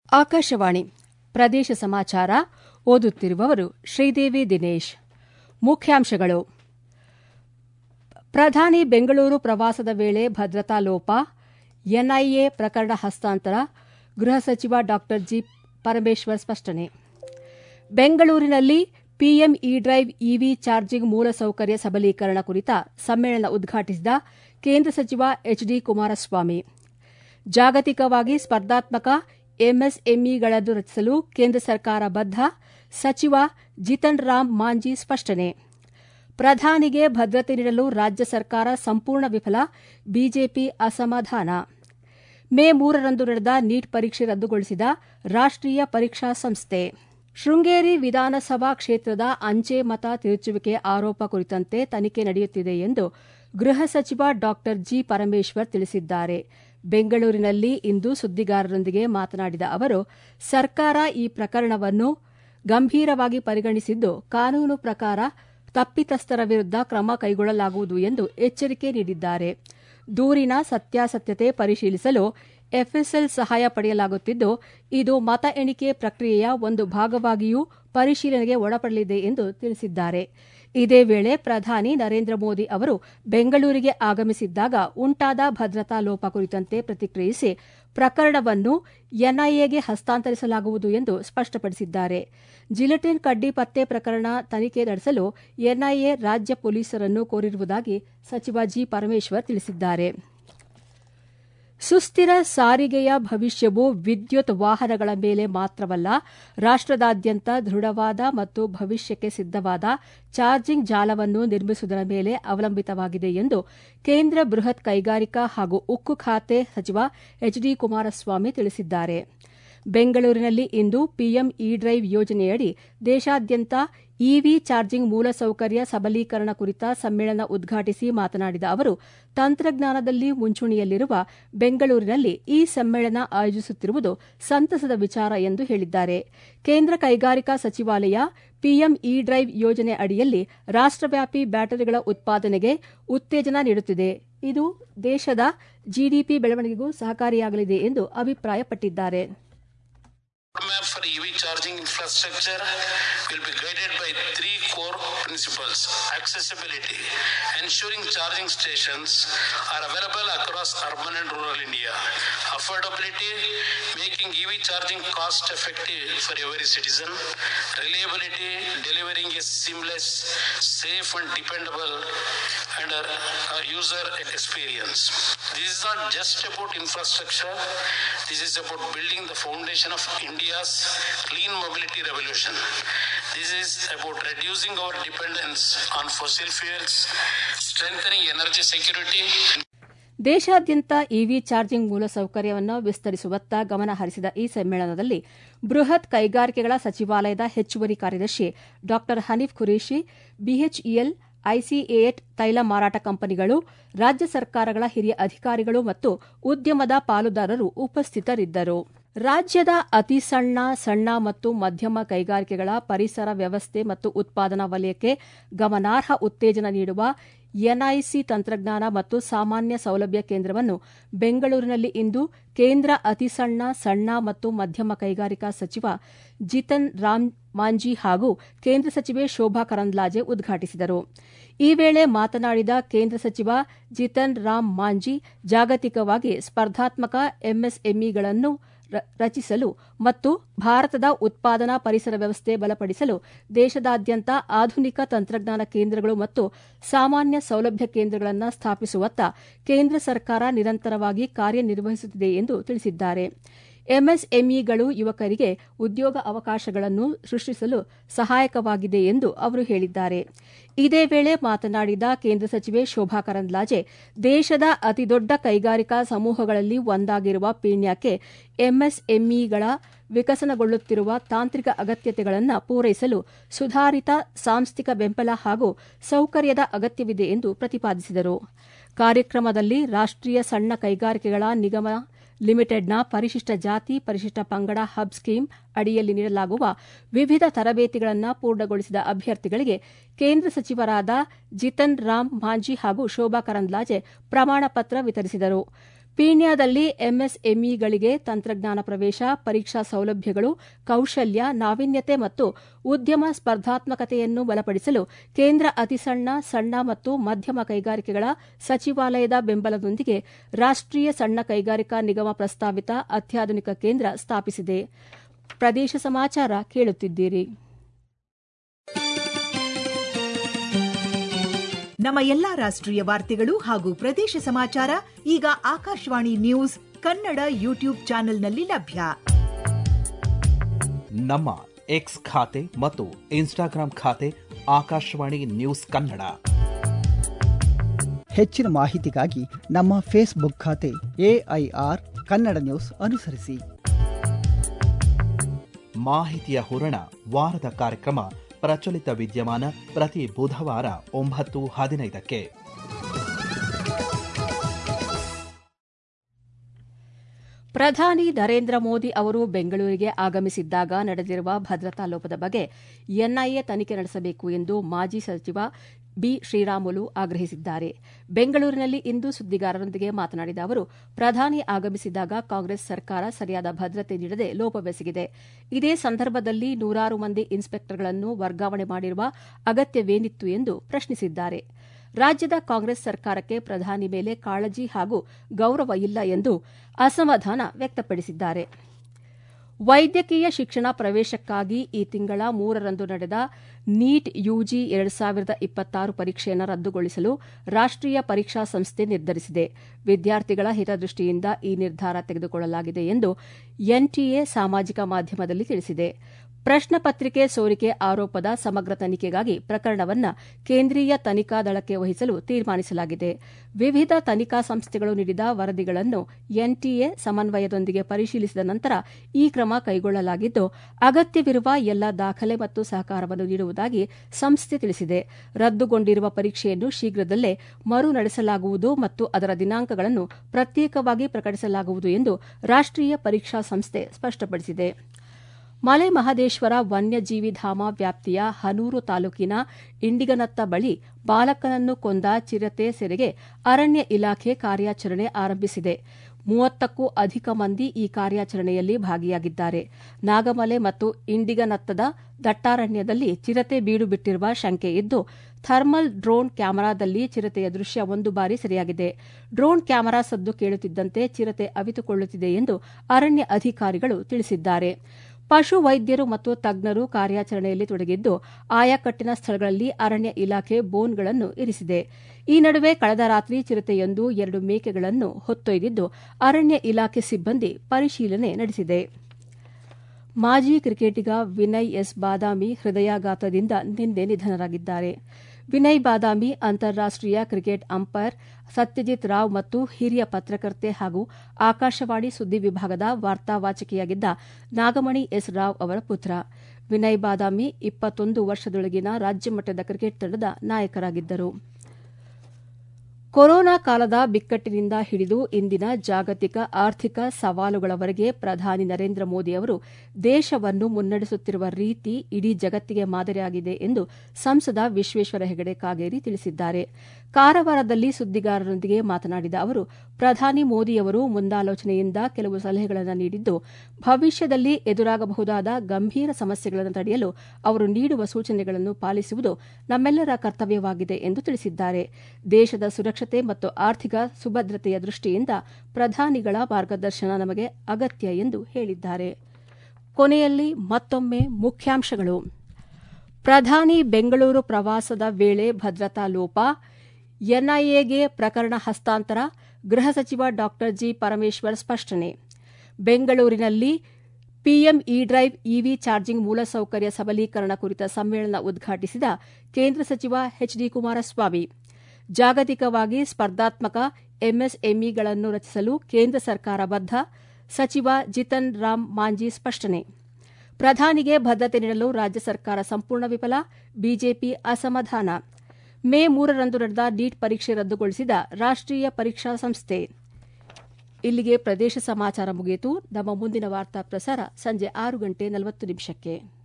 ಆಕಾಶವಾಣಿ ಪ್ರದೇಶ ಸಮಾಚಾರ ಓದುತ್ತಿರುವವರು ಶ್ರೀದೇವಿ ದಿನೇಶ್ ಮುಖ್ಯಾಂಶಗಳು ಪ್ರಧಾನಿ ಬೆಂಗಳೂರು ಪ್ರವಾಸದ ವೇಳೆ ಭದ್ರತಾ ಲೋಪ ಎನ್ಐಎ ಪ್ರಕರಣ ಹಸ್ತಾಂತರ ಗೃಹ ಸಚಿವ ಡಾ ಜಿ ಪರಮೇಶ್ವರ್ ಸ್ಪಷ್ಟನೆ ಬೆಂಗಳೂರಿನಲ್ಲಿ PM E drive EV charging ಮೂಲಸೌಕರ್ಯ ಸಬಲೀಕರಣ ಕುರಿತ ಸಮ್ಮೇಳನ ಉದ್ಘಾಟಿಸಿದ ಕೇಂದ್ರ ಸಚಿವ ಎಚ್ ಡಿ ಕುಮಾರಸ್ವಾಮಿ ಜಾಗತಿಕವಾಗಿ ಸ್ಪರ್ಧಾತ್ಮಕ ಎಂಎಸ್ಎಂಇಗಳನ್ನು ರಚಿಸಲು ಕೇಂದ್ರ ಸರ್ಕಾರ ಬದ್ಧ ಸಚಿವ ಜಿತನ್ ರಾಮ್ ಮಾಂಜಿ ಸ್ಪಷ್ಟನೆ ಪ್ರಧಾನಿಗೆ ಭದ್ರತೆ ನೀಡಲು ರಾಜ್ಯ ಸರ್ಕಾರ ಸಂಪೂರ್ಣ ವಿಫಲ ಬಿಜೆಪಿ ಅಸಮಾಧಾನ ಮೇ ಮೂರರಂದು ನಡೆದ ನೀಟ್ ಪರೀಕ್ಷೆ ರದ್ದುಗೊಳಿಸಿದ ರಾಷ್ಟೀಯ ಪರೀಕ್ಷಾ ಸಂಸ್ಥೆ ಶೃಂಗೇರಿ ವಿಧಾನಸಭಾ ಕ್ಷೇತ್ರದ ಅಂಚೆ ಮತ ತಿರುಚುವಿಕೆ ಆರೋಪ ಕುರಿತಂತೆ ತನಿಖೆ ನಡೆಯುತ್ತಿದೆ ಎಂದು ಗೃಹ ಸಚಿವ ಡಾ ಜಿ ಪರಮೇಶ್ವರ್ ತಿಳಿಸಿದ್ದಾರೆ ಬೆಂಗಳೂರಿನಲ್ಲಿ ಇಂದು ಸುದ್ದಿಗಾರರೊಂದಿಗೆ ಮಾತನಾಡಿದ ಅವರು ಸರ್ಕಾರ ಈ ಪ್ರಕರಣವನ್ನು ಗಂಭೀರವಾಗಿ ಪರಿಗಣಿಸಿದ್ದು ಕಾನೂನು ಪ್ರಕಾರ ತಪ್ಪಿತಸ್ಥರ ವಿರುದ್ದ ಕ್ರಮ ಕೈಗೊಳ್ಳಲಾಗುವುದು ಎಂದು ಎಚ್ಚರಿಕೆ ನೀಡಿದ್ದಾರೆ ದೂರಿನ ಸತ್ಯಾಸತ್ಯತೆ ಪರಿಶೀಲಿಸಲು ಎಫ್ಎಸ್ಎಲ್ ಸಹಾಯ ಪಡೆಯಲಾಗುತ್ತಿದ್ದು ಇದು ಮತ ಎಣಿಕೆ ಪ್ರಕ್ರಿಯೆಯ ಒಂದು ಭಾಗವಾಗಿಯೂ ಪರಿಶೀಲನೆಗೆ ಒಳಪಡಲಿದೆ ಎಂದು ತಿಳಿಸಿದ್ದಾರೆ ಇದೇ ವೇಳೆ ಪ್ರಧಾನಿ ನರೇಂದ್ರ ಮೋದಿ ಅವರು ಬೆಂಗಳೂರಿಗೆ ಆಗಮಿಸಿದ್ದಾಗ ಉಂಟಾದ ಭದ್ರತಾ ಲೋಪ ಕುರಿತಂತೆ ಪ್ರತಿಕ್ರಿಯಿಸಿ ಪ್ರಕರಣವನ್ನು ಎನ್ಐಎಗೆ ಹಸ್ತಾಂತರಿಸಲಾಗುವುದು ಎಂದು ಸ್ಪಷ್ಟಪಡಿಸಿದ್ದಾರೆ ಜಿಲೆಟಿನ್ ಕಡ್ಡಿ ಪತ್ತೆ ಪ್ರಕರಣ ತನಿಖೆ ನಡೆಸಲು ಎನ್ಐಎ ರಾಜ್ಯ ಪೊಲೀಸರನ್ನು ಕೋರಿರುವುದಾಗಿ ಸಚಿವ ಜಿ ಪರಮೇಶ್ವರ್ ತಿಳಿಸಿದ್ದಾರೆ ಸುಸ್ಥಿರ ಸಾರಿಗೆಯ ಭವಿಷ್ಯವು ವಿದ್ಯುತ್ ವಾಹನಗಳ ಮೇಲೆ ಮಾತ್ರವಲ್ಲ ರಾಷ್ಟದಾದ್ಯಂತ ದೃಢವಾದ ಮತ್ತು ಭವಿಷ್ಯಕ್ಕೆ ಸಿದ್ದವಾದ ಚಾರ್ಜಿಂಗ್ ಜಾಲವನ್ನು ನಿರ್ಮಿಸುವುದರ ಮೇಲೆ ಅವಲಂಬಿತವಾಗಿದೆ ಎಂದು ಕೇಂದ್ರ ಬೃಹತ್ ಕೈಗಾರಿಕಾ ಹಾಗೂ ಉಕ್ಕು ಖಾತೆ ಸಚಿವ ಎಚ್ ಡಿ ಕುಮಾರಸ್ವಾಮಿ ತಿಳಿಸಿದ್ದಾರೆ ಬೆಂಗಳೂರಿನಲ್ಲಿ ಇಂದು ಪಿಎಂ ಇ ಡ್ರೈವ್ ಯೋಜನೆಯಡಿ ದೇಶಾದ್ಯಂತ ಇವಿ ಚಾರ್ಜಿಂಗ್ ಮೂಲಸೌಕರ್ಯ ಸಬಲೀಕರಣ ಕುರಿತ ಸಮ್ಮೇಳನ ಉದ್ಘಾಟಿಸಿ ಮಾತನಾಡಿದ ಅವರು ತಂತ್ರಜ್ಞಾನದಲ್ಲಿ ಮುಂಚೂಣಿಯಲ್ಲಿರುವ ಬೆಂಗಳೂರಿನಲ್ಲಿ ಈ ಸಮ್ಮೇಳನ ಆಯೋಜಿಸುತ್ತಿರುವುದು ಸಂತಸದ ವಿಚಾರ ಎಂದು ಹೇಳಿದ್ದಾರೆ ಕೇಂದ್ರ ಕೈಗಾರಿಕಾ ಸಚಿವಾಲಯ ಪಿಎಂ ಇ ಡ್ರೈವ್ ಯೋಜನೆ ಅಡಿಯಲ್ಲಿ ರಾಷ್ಟವ್ಯಾಪಿ ಬ್ಯಾಟರಿಗಳ ಉತ್ಪಾದನೆಗೆ ಉತ್ತೇಜನ ನೀಡುತ್ತಿದೆ ಇದು ದೇಶದ ಜಿಡಿಪಿ ಬೆಳವಣಿಗೆಗೂ ಸಹಕಾರಿಯಾಗಲಿದೆ ಎಂದು ಅಭಿಪ್ರಾಯಪಟ್ಟಿದ್ದಾರೆ roadmap for EV charging infrastructure will be guided by three core principles accessibility, ensuring charging stations are available across urban and rural India, affordability, making EV charging cost effective for every citizen, reliability, delivering a seamless, safe, and dependable and uh, user experience. This is not just about infrastructure, this is about building the foundation of India's clean mobility revolution. This is about reducing our dependence on fossil fuels, strengthening energy security. ದೇಶಾದ್ಯಂತ EV charging ಮೂಲಸೌಕರ್ಯವನ್ನು ವಿಸ್ತರಿಸುವತ್ತ ಗಮನ ಹರಿಸಿದ ಈ ಸಮ್ಮೇಳನದಲ್ಲಿ ಬೃಹತ್ ಕೈಗಾರಿಕೆಗಳ ಸಚಿವಾಲಯದ ಹೆಚ್ಚುವರಿ ಕಾರ್ಯದರ್ಶಿ ಡಾ ಹನೀಫ್ ಖುರೇಶಿ ಬಿಎಚ್ಇಎಲ್ ಐಸಿಎಎಟ್ ತೈಲ ಮಾರಾಟ ಕಂಪನಿಗಳು ರಾಜ್ಯ ಸರ್ಕಾರಗಳ ಹಿರಿಯ ಅಧಿಕಾರಿಗಳು ಮತ್ತು ಉದ್ಯಮದ ಪಾಲುದಾರರು ಉಪಸ್ಥಿತರಿದ್ದರು ರಾಜ್ಯದ ಅತಿ ಸಣ್ಣ ಸಣ್ಣ ಮತ್ತು ಮಧ್ಯಮ ಕೈಗಾರಿಕೆಗಳ ಪರಿಸರ ವ್ಯವಸ್ಥೆ ಮತ್ತು ಉತ್ಪಾದನಾ ವಲಯಕ್ಕೆ ಗಮನಾರ್ಹ ಉತ್ತೇಜನ ನೀಡುವ ಎನ್ಐಸಿ ತಂತ್ರಜ್ಞಾನ ಮತ್ತು ಸಾಮಾನ್ಯ ಸೌಲಭ್ಯ ಕೇಂದ್ರವನ್ನು ಬೆಂಗಳೂರಿನಲ್ಲಿ ಇಂದು ಕೇಂದ್ರ ಅತಿ ಸಣ್ಣ ಸಣ್ಣ ಮತ್ತು ಮಧ್ಯಮ ಕೈಗಾರಿಕಾ ಸಚಿವ ಜಿತನ್ ರಾಮ್ ಮಾಂಜಿ ಹಾಗೂ ಕೇಂದ್ರ ಸಚಿವೆ ಶೋಭಾ ಕರಂದ್ಲಾಜೆ ಉದ್ಘಾಟಿಸಿದರು ಈ ವೇಳೆ ಮಾತನಾಡಿದ ಕೇಂದ್ರ ಸಚಿವ ಜಿತನ್ ರಾಮ್ ಮಾಂಜಿ ಜಾಗತಿಕವಾಗಿ ಸ್ಪರ್ಧಾತ್ಮಕ ಎಂಎಸ್ಎಂಇಗಳನ್ನು ರಚಿಸಲು ಮತ್ತು ಭಾರತದ ಉತ್ಪಾದನಾ ಪರಿಸರ ವ್ಯವಸ್ಥೆ ಬಲಪಡಿಸಲು ದೇಶದಾದ್ಯಂತ ಆಧುನಿಕ ತಂತ್ರಜ್ಞಾನ ಕೇಂದ್ರಗಳು ಮತ್ತು ಸಾಮಾನ್ಯ ಸೌಲಭ್ಯ ಕೇಂದ್ರಗಳನ್ನು ಸ್ಥಾಪಿಸುವತ್ತ ಕೇಂದ್ರ ಸರ್ಕಾರ ನಿರಂತರವಾಗಿ ಕಾರ್ಯನಿರ್ವಹಿಸುತ್ತಿದೆ ಎಂದು ತಿಳಿಸಿದ್ದಾರೆ ಎಂಎಸ್ಎಂಇಗಳು ಯುವಕರಿಗೆ ಉದ್ಯೋಗ ಅವಕಾಶಗಳನ್ನು ಸೃಷ್ಟಿಸಲು ಸಹಾಯಕವಾಗಿದೆ ಎಂದು ಅವರು ಹೇಳಿದ್ದಾರೆ ಇದೇ ವೇಳೆ ಮಾತನಾಡಿದ ಕೇಂದ್ರ ಸಚಿವೆ ಶೋಭಾ ಕರಂದ್ಲಾಜೆ ದೇಶದ ಅತಿದೊಡ್ಡ ಕೈಗಾರಿಕಾ ಸಮೂಹಗಳಲ್ಲಿ ಒಂದಾಗಿರುವ ಪೀಣ್ಯಕ್ಕೆ ಎಂಎಸ್ಎಂಇಗಳ ವಿಕಸನಗೊಳ್ಳುತ್ತಿರುವ ತಾಂತ್ರಿಕ ಅಗತ್ಯತೆಗಳನ್ನು ಪೂರೈಸಲು ಸುಧಾರಿತ ಸಾಂಸ್ಥಿಕ ಬೆಂಬಲ ಹಾಗೂ ಸೌಕರ್ಯದ ಅಗತ್ಯವಿದೆ ಎಂದು ಪ್ರತಿಪಾದಿಸಿದರು ಕಾರ್ಯಕ್ರಮದಲ್ಲಿ ರಾಷ್ಟೀಯ ಸಣ್ಣ ಕೈಗಾರಿಕೆಗಳ ನಿಗಮ ಲಿಮಿಟೆಡ್ನ ಪರಿಶಿಷ್ಟ ಜಾತಿ ಪರಿಶಿಷ್ಟ ಪಂಗಡ ಹಬ್ ಸ್ಕೀಮ್ ಅಡಿಯಲ್ಲಿ ನೀಡಲಾಗುವ ವಿವಿಧ ತರಬೇತಿಗಳನ್ನು ಪೂರ್ಣಗೊಳಿಸಿದ ಅಭ್ಯರ್ಥಿಗಳಿಗೆ ಕೇಂದ್ರ ಸಚಿವರಾದ ಜಿತನ್ ರಾಮ್ ಮಾಂಜಿ ಹಾಗೂ ಶೋಭಾ ಕರಂದ್ಲಾಜೆ ಪ್ರಮಾಣ ಪತ್ರ ವಿತರಿಸಿದರು ಪೀಣ್ಯದಲ್ಲಿ ಎಂಎಸ್ಎಂಇಗಳಿಗೆ ತಂತ್ರಜ್ಞಾನ ಪ್ರವೇಶ ಪರೀಕ್ಷಾ ಸೌಲಭ್ಯಗಳು ಕೌಶಲ್ಯ ನಾವೀನ್ಯತೆ ಮತ್ತು ಉದ್ಯಮ ಸ್ಪರ್ಧಾತ್ಮಕತೆಯನ್ನು ಬಲಪಡಿಸಲು ಕೇಂದ್ರ ಅತಿಸಣ್ಣ ಸಣ್ಣ ಮತ್ತು ಮಧ್ಯಮ ಕೈಗಾರಿಕೆಗಳ ಸಚಿವಾಲಯದ ಬೆಂಬಲದೊಂದಿಗೆ ರಾಷ್ಟೀಯ ಸಣ್ಣ ಕೈಗಾರಿಕಾ ನಿಗಮ ಪ್ರಸ್ತಾವಿತ ಅತ್ಯಾಧುನಿಕ ಕೇಂದ್ರ ಸ್ಥಾಪಿಸಿದೆ ಪ್ರದೇಶ ಸಮಾಚಾರ ಕೇಳುತ್ತಿದ್ದೀರಿ ನಮ್ಮ ಎಲ್ಲಾ ರಾಷ್ಟ್ರೀಯ ವಾರ್ತೆಗಳು ಹಾಗೂ ಪ್ರದೇಶ ಸಮಾಚಾರ ಈಗ ಆಕಾಶವಾಣಿ ನ್ಯೂಸ್ ಕನ್ನಡ ಯೂಟ್ಯೂಬ್ ಚಾನೆಲ್ನಲ್ಲಿ ಲಭ್ಯ ನಮ್ಮ ಎಕ್ಸ್ ಖಾತೆ ಮತ್ತು ಇನ್ಸ್ಟಾಗ್ರಾಂ ಖಾತೆ ಆಕಾಶವಾಣಿ ನ್ಯೂಸ್ ಕನ್ನಡ ಹೆಚ್ಚಿನ ಮಾಹಿತಿಗಾಗಿ ನಮ್ಮ ಫೇಸ್ಬುಕ್ ಖಾತೆ ಎಐಆರ್ ಕನ್ನಡ ನ್ಯೂಸ್ ಅನುಸರಿಸಿ ಮಾಹಿತಿಯ ಹೂರಣ ವಾರದ ಕಾರ್ಯಕ್ರಮ ಪ್ರಚಲಿತ ವಿದ್ಯಮಾನ ಪ್ರತಿ ಬುಧವಾರ ಒಂಬತ್ತು ಹದಿನೈದಕ್ಕೆ ಪ್ರಧಾನಿ ನರೇಂದ್ರ ಮೋದಿ ಅವರು ಬೆಂಗಳೂರಿಗೆ ಆಗಮಿಸಿದ್ದಾಗ ನಡೆದಿರುವ ಭದ್ರತಾ ಲೋಪದ ಬಗ್ಗೆ ಎನ್ಐಎ ತನಿಖೆ ನಡೆಸಬೇಕು ಎಂದು ಮಾಜಿ ಸಚಿವ ಬಿ ಶ್ರೀರಾಮುಲು ಆಗ್ರಹಿಸಿದ್ದಾರೆ ಬೆಂಗಳೂರಿನಲ್ಲಿ ಇಂದು ಸುದ್ದಿಗಾರರೊಂದಿಗೆ ಮಾತನಾಡಿದ ಅವರು ಪ್ರಧಾನಿ ಆಗಮಿಸಿದಾಗ ಕಾಂಗ್ರೆಸ್ ಸರ್ಕಾರ ಸರಿಯಾದ ಭದ್ರತೆ ನೀಡದೆ ಲೋಪವೆಸಗಿದೆ ಇದೇ ಸಂದರ್ಭದಲ್ಲಿ ನೂರಾರು ಮಂದಿ ಇನ್ಸ್ಪೆಕ್ಟರ್ಗಳನ್ನು ವರ್ಗಾವಣೆ ಮಾಡಿರುವ ಅಗತ್ಯವೇನಿತ್ತು ಎಂದು ಪ್ರಶ್ನಿಸಿದ್ದಾರೆ ರಾಜ್ಯದ ಕಾಂಗ್ರೆಸ್ ಸರ್ಕಾರಕ್ಕೆ ಪ್ರಧಾನಿ ಮೇಲೆ ಕಾಳಜಿ ಹಾಗೂ ಗೌರವ ಇಲ್ಲ ಎಂದು ಅಸಮಾಧಾನ ವ್ಯಕ್ತಪಡಿಸಿದ್ದಾರೆ ವೈದ್ಯಕೀಯ ಶಿಕ್ಷಣ ಪ್ರವೇಶಕ್ಕಾಗಿ ಈ ತಿಂಗಳ ಮೂರರಂದು ನಡೆದ ನೀಟ್ ಯುಜಿ ಎರಡು ಸಾವಿರದ ಇಪ್ಪತ್ತಾರು ಪರೀಕ್ಷೆಯನ್ನು ರದ್ದುಗೊಳಿಸಲು ರಾಷ್ಟೀಯ ಪರೀಕ್ಷಾ ಸಂಸ್ಥೆ ನಿರ್ಧರಿಸಿದೆ ವಿದ್ಯಾರ್ಥಿಗಳ ಹಿತದೃಷ್ಟಿಯಿಂದ ಈ ನಿರ್ಧಾರ ತೆಗೆದುಕೊಳ್ಳಲಾಗಿದೆ ಎಂದು ಎನ್ಟಿಎ ಸಾಮಾಜಿಕ ಮಾಧ್ಯಮದಲ್ಲಿ ತಿಳಿಸಿದೆ ಪ್ರಶ್ನೆ ಪತ್ರಿಕೆ ಸೋರಿಕೆ ಆರೋಪದ ಸಮಗ್ರ ತನಿಖೆಗಾಗಿ ಪ್ರಕರಣವನ್ನು ಕೇಂದ್ರೀಯ ತನಿಖಾ ದಳಕ್ಕೆ ವಹಿಸಲು ತೀರ್ಮಾನಿಸಲಾಗಿದೆ ವಿವಿಧ ತನಿಖಾ ಸಂಸ್ಥೆಗಳು ನೀಡಿದ ವರದಿಗಳನ್ನು ಎನ್ಟಿಎ ಸಮನ್ವಯದೊಂದಿಗೆ ಪರಿಶೀಲಿಸಿದ ನಂತರ ಈ ಕ್ರಮ ಕೈಗೊಳ್ಳಲಾಗಿದ್ದು ಅಗತ್ಯವಿರುವ ಎಲ್ಲ ದಾಖಲೆ ಮತ್ತು ಸಹಕಾರವನ್ನು ನೀಡುವುದಾಗಿ ಸಂಸ್ಥೆ ತಿಳಿಸಿದೆ ರದ್ದುಗೊಂಡಿರುವ ಪರೀಕ್ಷೆಯನ್ನು ಶೀಘ್ರದಲ್ಲೇ ಮರು ನಡೆಸಲಾಗುವುದು ಮತ್ತು ಅದರ ದಿನಾಂಕಗಳನ್ನು ಪ್ರತ್ಯೇಕವಾಗಿ ಪ್ರಕಟಿಸಲಾಗುವುದು ಎಂದು ರಾಷ್ಟೀಯ ಪರೀಕ್ಷಾ ಸಂಸ್ಥೆ ಸ್ಪಷ್ಟಪಡಿಸಿದೆ ಮಲೆ ಮಹದೇಶ್ವರ ವನ್ಯಜೀವಿ ಧಾಮ ವ್ಯಾಪ್ತಿಯ ಹನೂರು ತಾಲೂಕಿನ ಇಂಡಿಗನತ್ತ ಬಳಿ ಬಾಲಕನನ್ನು ಕೊಂದ ಚಿರತೆ ಸೆರೆಗೆ ಅರಣ್ಯ ಇಲಾಖೆ ಕಾರ್ಯಾಚರಣೆ ಆರಂಭಿಸಿದೆ ಮೂವತ್ತಕ್ಕೂ ಅಧಿಕ ಮಂದಿ ಈ ಕಾರ್ಯಾಚರಣೆಯಲ್ಲಿ ಭಾಗಿಯಾಗಿದ್ದಾರೆ ನಾಗಮಲೆ ಮತ್ತು ಇಂಡಿಗನತ್ತದ ದಟ್ಟಾರಣ್ಯದಲ್ಲಿ ಚಿರತೆ ಬೀಡು ಬಿಟ್ಟಿರುವ ಶಂಕೆ ಇದ್ದು ಥರ್ಮಲ್ ಡ್ರೋನ್ ಕ್ಯಾಮೆರಾದಲ್ಲಿ ಚಿರತೆಯ ದೃಶ್ಯ ಒಂದು ಬಾರಿ ಸೆರೆಯಾಗಿದೆ ಡ್ರೋನ್ ಕ್ಯಾಮೆರಾ ಸದ್ದು ಕೇಳುತ್ತಿದ್ದಂತೆ ಚಿರತೆ ಅವಿತುಕೊಳ್ಳುತ್ತಿದೆ ಎಂದು ಅರಣ್ಯ ಅಧಿಕಾರಿಗಳು ತಿಳಿಸಿದ್ದಾರೆ ಪಶು ವೈದ್ಯರು ಮತ್ತು ತಜ್ಞರು ಕಾರ್ಯಾಚರಣೆಯಲ್ಲಿ ತೊಡಗಿದ್ದು ಆಯಾಕಟ್ಟಿನ ಸ್ಥಳಗಳಲ್ಲಿ ಅರಣ್ಯ ಇಲಾಖೆ ಬೋನ್ಗಳನ್ನು ಇರಿಸಿದೆ ಈ ನಡುವೆ ಕಳೆದ ರಾತ್ರಿ ಚಿರತೆಯೊಂದು ಎರಡು ಮೇಕೆಗಳನ್ನು ಹೊತ್ತೊಯ್ದಿದ್ದು ಅರಣ್ಯ ಇಲಾಖೆ ಸಿಬ್ಬಂದಿ ಪರಿಶೀಲನೆ ನಡೆಸಿದೆ ಮಾಜಿ ಕ್ರಿಕೆಟಿಗ ವಿನಯ್ ಎಸ್ ಬಾದಾಮಿ ಹೃದಯಾಘಾತದಿಂದ ನಿನ್ನೆ ನಿಧನರಾಗಿದ್ದಾರೆ ವಿನಯ್ ಬಾದಾಮಿ ಅಂತಾರಾಷ್ಟೀಯ ಕ್ರಿಕೆಟ್ ಅಂಪೈರ್ ಸತ್ಯಜಿತ್ ರಾವ್ ಮತ್ತು ಹಿರಿಯ ಪತ್ರಕರ್ತೆ ಹಾಗೂ ಆಕಾಶವಾಣಿ ಸುದ್ದಿ ವಿಭಾಗದ ವಾರ್ತಾವಾಚಕಿಯಾಗಿದ್ದ ನಾಗಮಣಿ ಎಸ್ ರಾವ್ ಅವರ ಪುತ್ರ ವಿನಯ್ ಬಾದಾಮಿ ಇಪ್ಪತ್ತೊಂದು ವರ್ಷದೊಳಗಿನ ರಾಜ್ಯಮಟ್ಟದ ಕ್ರಿಕೆಟ್ ತಂಡದ ನಾಯಕರಾಗಿದ್ದರು ಕೊರೋನಾ ಕಾಲದ ಬಿಕ್ಕಟ್ಟಿನಿಂದ ಹಿಡಿದು ಇಂದಿನ ಜಾಗತಿಕ ಆರ್ಥಿಕ ಸವಾಲುಗಳವರೆಗೆ ಪ್ರಧಾನಿ ನರೇಂದ್ರ ಮೋದಿ ಅವರು ದೇಶವನ್ನು ಮುನ್ನಡೆಸುತ್ತಿರುವ ರೀತಿ ಇಡೀ ಜಗತ್ತಿಗೆ ಮಾದರಿಯಾಗಿದೆ ಎಂದು ಸಂಸದ ವಿಶ್ವೇಶ್ವರ ಹೆಗಡೆ ಕಾಗೇರಿ ತಿಳಿಸಿದ್ದಾರೆ ಕಾರವಾರದಲ್ಲಿ ಸುದ್ದಿಗಾರರೊಂದಿಗೆ ಮಾತನಾಡಿದ ಅವರು ಪ್ರಧಾನಿ ಮೋದಿಯವರು ಮುಂದಾಲೋಚನೆಯಿಂದ ಕೆಲವು ಸಲಹೆಗಳನ್ನು ನೀಡಿದ್ದು ಭವಿಷ್ಯದಲ್ಲಿ ಎದುರಾಗಬಹುದಾದ ಗಂಭೀರ ಸಮಸ್ಯೆಗಳನ್ನು ತಡೆಯಲು ಅವರು ನೀಡುವ ಸೂಚನೆಗಳನ್ನು ಪಾಲಿಸುವುದು ನಮ್ಮೆಲ್ಲರ ಕರ್ತವ್ಯವಾಗಿದೆ ಎಂದು ತಿಳಿಸಿದ್ದಾರೆ ದೇಶದ ಸುರಕ್ಷತೆ ಮತ್ತು ಆರ್ಥಿಕ ಸುಭದ್ರತೆಯ ದೃಷ್ಟಿಯಿಂದ ಪ್ರಧಾನಿಗಳ ಮಾರ್ಗದರ್ಶನ ನಮಗೆ ಅಗತ್ಯ ಎಂದು ಹೇಳಿದ್ದಾರೆ ಕೊನೆಯಲ್ಲಿ ಮತ್ತೊಮ್ಮೆ ಮುಖ್ಯಾಂಶಗಳು ಪ್ರಧಾನಿ ಬೆಂಗಳೂರು ಪ್ರವಾಸದ ವೇಳೆ ಭದ್ರತಾ ಲೋಪ ಎನ್ಐಎಗೆ ಪ್ರಕರಣ ಹಸ್ತಾಂತರ ಗೃಹ ಸಚಿವ ಡಾ ಜಿ ಪರಮೇಶ್ವರ್ ಸ್ಪಷ್ಟನೆ ಬೆಂಗಳೂರಿನಲ್ಲಿ PM E drive EV charging ಮೂಲಸೌಕರ್ಯ ಸಬಲೀಕರಣ ಕುರಿತ ಸಮ್ಮೇಳನ ಉದ್ಘಾಟಿಸಿದ ಕೇಂದ್ರ ಸಚಿವ ಎಚ್ ಡಿ ಕುಮಾರಸ್ವಾಮಿ ಜಾಗತಿಕವಾಗಿ ಸ್ಪರ್ಧಾತ್ಮಕ ಎಂಎಸ್ಎಂಇಗಳನ್ನು ರಚಿಸಲು ಕೇಂದ್ರ ಸರ್ಕಾರ ಬದ್ಧ ಸಚಿವ ಜಿತನ್ ರಾಮ್ ಮಾಂಜಿ ಸ್ಪಷ್ಟನೆ ಪ್ರಧಾನಿಗೆ ಭದ್ರತೆ ನೀಡಲು ರಾಜ್ಯ ಸರ್ಕಾರ ಸಂಪೂರ್ಣ ವಿಫಲ ಬಿಜೆಪಿ ಅಸಮಾಧಾನ ಮೇ ಮೂರರಂದು ನಡೆದ ನೀಟ್ ಪರೀಕ್ಷೆ ರದ್ದುಗೊಳಿಸಿದ ರಾಷ್ಟೀಯ ಪರೀಕ್ಷಾ ಸಂಸ್ಥೆ ಇಲ್ಲಿಗೆ ಪ್ರದೇಶ ಸಮಾಚಾರ ಮುಗಿಯಿತು ನಮ್ಮ ಮುಂದಿನ ವಾರ್ತಾ ಪ್ರಸಾರ ಸಂಜೆ ಆರು ಗಂಟೆ ನಲವತ್ತು ನಿಮಿಷಕ್ಕೆ